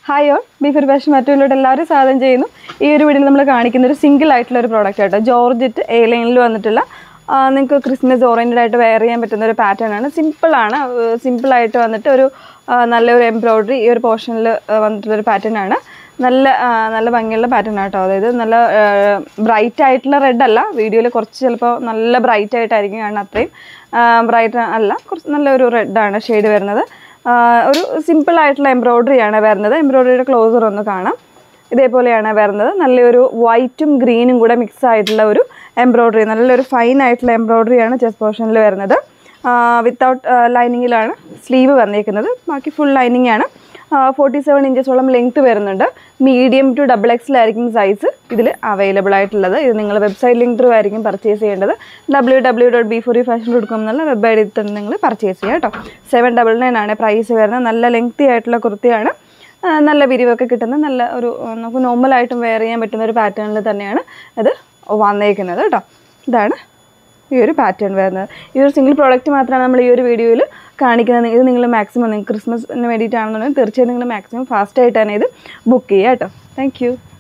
hi all ബീഫർ passion മറ്റുള്ളവരുടെ എല്ലാവരും സ്വാഗതം ചെയ്യുന്നു ഈ ഒരു വീഡിയോയിൽ നമ്മൾ കാണിക്കുന്ന ഒരു സിംഗിൾ ആയിട്ടുള്ള ഒരു പ്രോഡക്റ്റ് ആട്ടോ ജോർജറ്റ് എ ലൈനിൽ വന്നിട്ടുള്ള ആ, നിങ്ങൾക്ക് ക്രിസ്മസ് ഓറിയൻറ്റഡ് ആയിട്ട് വെയർ ചെയ്യാൻ പറ്റുന്ന ഒരു പാറ്റേൺ ആണ് സിമ്പിളാണ് സിമ്പിളായിട്ട് വന്നിട്ട് ഒരു ആ, നല്ലൊരു എംബ്രോയ്ഡറി ഈ ഒരു പോർഷനിൽ വന്നിട്ടുള്ള ഒരു പാറ്റേൺ ആണ് നല്ല ആ, നല്ല ഭംഗിയുള്ള പാറ്റേൺ ആട്ടോ അതായത് നല്ല ബ്രൈറ്റ് ആയിട്ടുള്ള റെഡ് അല്ല വീഡിയോയിൽ കുറച്ച് ചിലപ്പോൾ നല്ല ബ്രൈറ്റ് ആയിട്ടായിരിക്കും കാരണം അത്രയും ബ്രൈറ്റ് അല്ല കുറച്ച് നല്ലൊരു റെഡാണ് ഷെയ്ഡ് വരുന്നത് ആ, ഒരു സിമ്പിൾ ആയിട്ടുള്ള എംബ്രോയ്ഡറി ആണ് വരുന്നത് എംബ്രോയ്ഡറിയുടെ ക്ലോസർ ഒന്ന് കാണാം ഇതേപോലെയാണ് വരുന്നത് നല്ലൊരു വൈറ്റും ഗ്രീനും കൂടെ മിക്സ് ആയിട്ടുള്ള ഒരു എംബ്രോയ്ഡറി നല്ലൊരു ഫൈൻ ആയിട്ടുള്ള എംബ്രോയ്ഡറി ആണ് ചെസ്റ്റ് പോർഷനിൽ വരുന്നത് വിത്തൗട്ട് ലൈനിങ്ങിലാണ് സ്ലീവ് വന്നേക്കുന്നത് ബാക്കി ഫുൾ ലൈനിങ് ആണ് ഫോർട്ടി സെവൻ ഇഞ്ചസോളം ലെങ്ത് വരുന്നുണ്ട് മീഡിയം ടു ഡബിൾ എക്സിലായിരിക്കും സൈസ് ഇതിൽ അവൈലബിൾ ആയിട്ടുള്ളത് ഇത് നിങ്ങൾ വെബ്സൈറ്റ് ലിങ്ക് ത്രൂ ആയിരിക്കും പർച്ചേസ് ചെയ്യേണ്ടത് W W dot B four fashion dot com എന്നുള്ള വെബ് ഐ ഡി നിങ്ങൾ പർച്ചേസ് ചെയ്യുക കേട്ടോ സെവൻ ഡബിൾ നയൻ ആണ് പ്രൈസ് വരുന്നത് നല്ല ലെങ്തി ആയിട്ടുള്ള കുർത്തിയാണ് ആ, നല്ല വിരിവൊക്കെ കിട്ടുന്ന നല്ല ഒരു ആ, നമുക്ക് നോർമലായിട്ടും വെയർ ചെയ്യാൻ പറ്റുന്ന ഒരു പാറ്റേണിൽ തന്നെയാണ് ഇത് വന്നേക്കുന്നത് കേട്ടോ ഇതാണ് ഈ ഒരു പാറ്റേൺ വരുന്നത് ഈ ഒരു സിംഗിൾ പ്രോഡക്റ്റ് മാത്രമാണ് നമ്മൾ ഈ ഒരു വീഡിയോയിൽ കാണിക്കുന്നത് ഇത് നിങ്ങൾ മാക്സിമം നിങ്ങൾക്ക് ക്രിസ്മസിന് വേണ്ടിയിട്ടാണെന്നുണ്ടെങ്കിൽ തീർച്ചയായും നിങ്ങൾ മാക്സിമം ഫാസ്റ്റ് ആയിട്ട് തന്നെ ഇത് ബുക്ക് ചെയ്യുക കേട്ടോ താങ്ക്